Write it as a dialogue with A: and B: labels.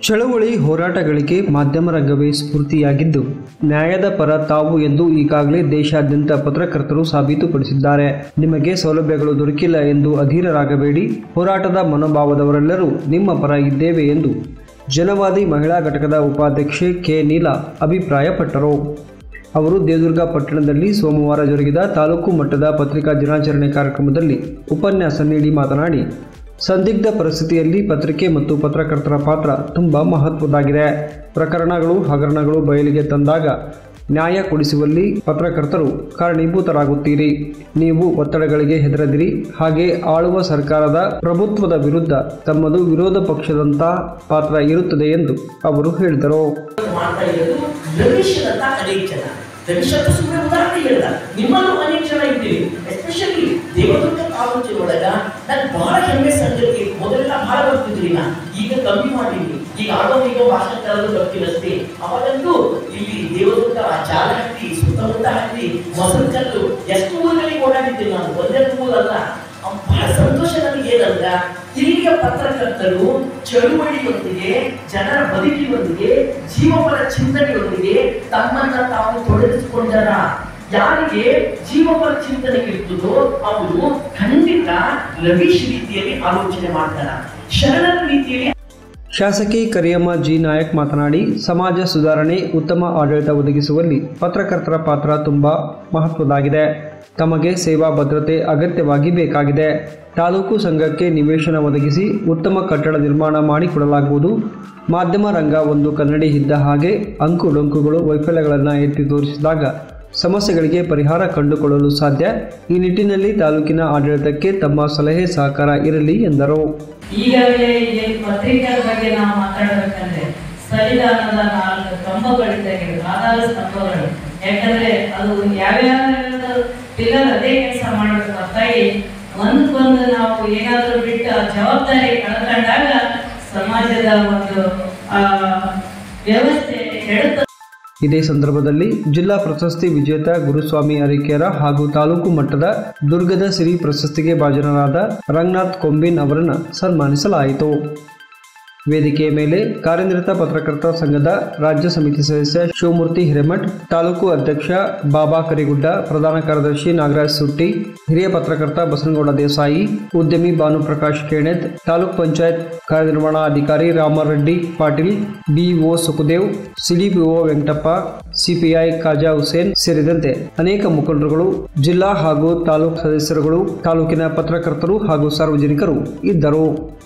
A: ಚಳವಳಿ ಹೋರಾಟಗಳಿಗೆ ಮಾಧ್ಯಮ ರಂಗವೇ ಸ್ಫೂರ್ತಿಯಾಗಿದ್ದು ನ್ಯಾಯದ ಪರ ತಾವು ಎಂದು ಈಗಾಗಲೇ ದೇಶಾದ್ಯಂತ ಪತ್ರಕರ್ತರು ಸಾಬೀತುಪಡಿಸಿದ್ದಾರೆ ನಿಮಗೆ ಸೌಲಭ್ಯಗಳು ದೊರಕಿಲ್ಲ ಎಂದು ಅಧೀರರಾಗಬೇಡಿ ಹೋರಾಟದ ಮನೋಭಾವದವರೆಲ್ಲರೂ ನಿಮ್ಮ ಪರ ಇದ್ದೇವೆ ಎಂದು ಜನವಾದಿ ಮಹಿಳಾ ಘಟಕದ ಉಪಾಧ್ಯಕ್ಷೆ ಕೆ ನೀಲಾ ಅಭಿಪ್ರಾಯಪಟ್ಟರು ಅವರು ದೇವದುರ್ಗ ಪಟ್ಟಣದಲ್ಲಿ ಸೋಮವಾರ ಜರುಗಿದ ತಾಲೂಕು ಮಟ್ಟದ ಪತ್ರಿಕಾ ದಿನಾಚರಣೆ ಕಾರ್ಯಕ್ರಮದಲ್ಲಿ ಉಪನ್ಯಾಸ ನೀಡಿ ಮಾತನಾಡಿ ಸಂದಿಗ್ಧ ಪರಿಸ್ಥಿತಿಯಲ್ಲಿ ಪತ್ರಿಕೆ ಮತ್ತು ಪತ್ರಕರ್ತರ ಪಾತ್ರ ತುಂಬ ಮಹತ್ವದಾಗಿದೆ ಪ್ರಕರಣಗಳು ಹಗರಣಗಳು ಬಯಲಿಗೆ ತಂದಾಗ ನ್ಯಾಯ ಕೊಡಿಸುವಲ್ಲಿ ಪತ್ರಕರ್ತರು ಕಾರಣೀಭೂತರಾಗುತ್ತೀರಿ ನೀವು ಒತ್ತಡಗಳಿಗೆ ಹೆದರದಿರಿ ಹಾಗೆ ಆಳುವ ಸರ್ಕಾರದ ಪ್ರಭುತ್ವದ ವಿರುದ್ಧ ತಮ್ಮದು ವಿರೋಧ ಪಕ್ಷದಂಥ ಪಾತ್ರ ಇರುತ್ತದೆ ಎಂದು ಅವರು ಹೇಳಿದರು
B: ಮಾಡ್ತಾ ಇರೋದು ರಮೇಶನಂತ ಅನೇಕ ಜನ ರಮೇಶ್ ಅಂತ ಸುಮ್ಮನೆ ಉದಾಹರಣೆ ಹೇಳ್ದ ನಿಮ್ಮಲ್ಲೂ ಅನೇಕ ಜನ ಇದ್ದೀವಿ ಎಸ್ಪೆಷಲಿ ದೇವದುರ್ಗ ತಾಲೂಕಿನೊಳಗ ನನ್ ಬಹಳ ಹೆಮ್ಮೆ ಸಂಗತಿ ಮೊದಲೆಲ್ಲ ಬಹಳ ಬರ್ತಿದ್ರಿ ನಾ ಈಗ ಕಮ್ಮಿ ಮಾಡಿದ್ವಿ ಈಗ ಆಡೋ ಈಗ ಭಾಷೆ ತರಲು ಬರ್ತೀವಷ್ಟೇ ಅವಾಗಂತೂ ಇಲ್ಲಿ ದೇವದುರ್ಗ ಜಾಲಹಟ್ಟಿ ಸುತ್ತಮುತ್ತ ಹಟ್ಟಿ ಮೊಸರುಕಲ್ಲು ಎಷ್ಟು ಊರುಗಳಿಗೆ ಓಡಾಡಿದ್ದೀನಿ ನಾನು ಒಂದೇ ಊರಲ್ಲ ಅವ್ ಬಹಳ ಸಂತೋಷ ನನಗೆ ಏನಂದ್ರ ಇಲ್ಲಿಯ ಪತ್ರಕರ್ತರು ಚಳುವಳಿಯೊಂದಿಗೆ ಜನರ ಬದುಕಿನೊಂದಿಗೆ ಜೀವಪರ ಚಿಂತನೆಯೊಂದಿಗೆ ತಮ್ಮನ್ನ ತಾವು ತೊಡಗಿಸಿಕೊಂಡರ ಯಾರಿಗೆ ಜೀವಪರ ಚಿಂತನೆ ಇರ್ತದೋ ಅವರು ಖಂಡಿತ ರವೀಶ್ ರೀತಿಯಲ್ಲಿ ಆಲೋಚನೆ ಮಾಡ್ತಾರ ಶರಣರ ರೀತಿಯಲ್ಲಿ
A: ಶಾಸಕಿ ಕರಿಯಮ್ಮ ಜಿ ನಾಯಕ್ ಮಾತನಾಡಿ ಸಮಾಜ ಸುಧಾರಣೆ ಉತ್ತಮ ಆಡಳಿತ ಒದಗಿಸುವಲ್ಲಿ ಪತ್ರಕರ್ತರ ಪಾತ್ರ ತುಂಬ ಮಹತ್ವದಾಗಿದೆ ತಮಗೆ ಸೇವಾ ಭದ್ರತೆ ಅಗತ್ಯವಾಗಿ ಬೇಕಾಗಿದೆ ತಾಲೂಕು ಸಂಘಕ್ಕೆ ನಿವೇಶನ ಒದಗಿಸಿ ಉತ್ತಮ ಕಟ್ಟಡ ನಿರ್ಮಾಣ ಮಾಡಿಕೊಡಲಾಗುವುದು ಮಾಧ್ಯಮ ರಂಗ ಒಂದು ಕನ್ನಡಿ ಇದ್ದ ಹಾಗೆ ಅಂಕು ಡೊಂಕುಗಳು ವೈಫಲ್ಯಗಳನ್ನು ಎತ್ತಿ ತೋರಿಸಿದಾಗ ಸಮಸ್ಯೆಗಳಿಗೆ ಪರಿಹಾರ ಕಂಡುಕೊಳ್ಳಲು ಸಾಧ್ಯ ಈ ನಿಟ್ಟಿನಲ್ಲಿ ತಾಲೂಕಿನ ಆಡಳಿತಕ್ಕೆ ತಮ್ಮ ಸಲಹೆ ಸಹಕಾರ ಇರಲಿ ಎಂದರು
C: ಈಗಾಗಲೇ ಈ ಪತ್ರಿಕೆಯ ಬಗ್ಗೆ ನಾವು ಮಾತಾಡಬೇಕಂದ್ರೆ ಸಂವಿಧಾನದ ನಾಲ್ಕು ಸ್ತಂಭಗಳಿದ್ದಾಗೆ ಆಧಾರ ಸ್ತಂಭಗಳು ಯಾಕಂದ್ರೆ ಅದು ಯಾವ್ಯಾವ ಪಿಲ್ಲರ್ ಅದೇ ಕೆಲಸ ಮಾಡಬೇಕು ಹೊರತಾಗಿ ಒಂದಕ್ಕೊಂದು ನಾವು ಏನಾದರೂ ಬಿಟ್ಟು ಆ ಜವಾಬ್ದಾರಿ ಕಳ್ಕೊಂಡಾಗ ಸಮಾಜದ ಒಂದು ಆ ವ್ಯವಸ್ಥೆ ಕೆಡುತ್ತದೆ
A: ಇದೇ ಸಂದರ್ಭದಲ್ಲಿ ಜಿಲ್ಲಾ ಪ್ರಶಸ್ತಿ ವಿಜೇತ ಗುರುಸ್ವಾಮಿ ಅರಿಕೇರ ಹಾಗೂ ತಾಲೂಕು ಮಟ್ಟದ ದುರ್ಗದ ಸಿರಿ ಪ್ರಶಸ್ತಿಗೆ ಭಾಜನರಾದ ರಂಗನಾಥ್ ಕೊಂಬಿನ್ ಅವರನ್ನು ಸನ್ಮಾನಿಸಲಾಯಿತು ವೇದಿಕೆಯ ಮೇಲೆ ಕಾರ್ಯನಿರತ ಪತ್ರಕರ್ತರ ಸಂಘದ ರಾಜ್ಯ ಸಮಿತಿ ಸದಸ್ಯ ಶಿವಮೂರ್ತಿ ಹಿರೇಮಠ್ ತಾಲೂಕು ಅಧ್ಯಕ್ಷ ಬಾಬಾ ಕರಿಗುಡ್ಡ ಪ್ರಧಾನ ಕಾರ್ಯದರ್ಶಿ ನಾಗರಾಜ್ ಸುಟ್ಟಿ ಹಿರಿಯ ಪತ್ರಕರ್ತ ಬಸನಗೌಡ ದೇಸಾಯಿ ಉದ್ಯಮಿ ಭಾನುಪ್ರಕಾಶ್ ಕೇಣೆತ್ ತಾಲೂಕ್ ಪಂಚಾಯತ್ ಕಾರ್ಯನಿರ್ವಹಣಾಧಿಕಾರಿ Ramareddy Patil BO Sukhdev CDPO Venkatappa CPI Khaja Hussain ಸೇರಿದಂತೆ ಅನೇಕ ಮುಖಂಡರುಗಳು ಜಿಲ್ಲಾ ಹಾಗೂ ತಾಲೂಕು ಸದಸ್ಯರುಗಳು ತಾಲೂಕಿನ ಪತ್ರಕರ್ತರು ಹಾಗೂ ಸಾರ್ವಜನಿಕರು ಇದ್ದರು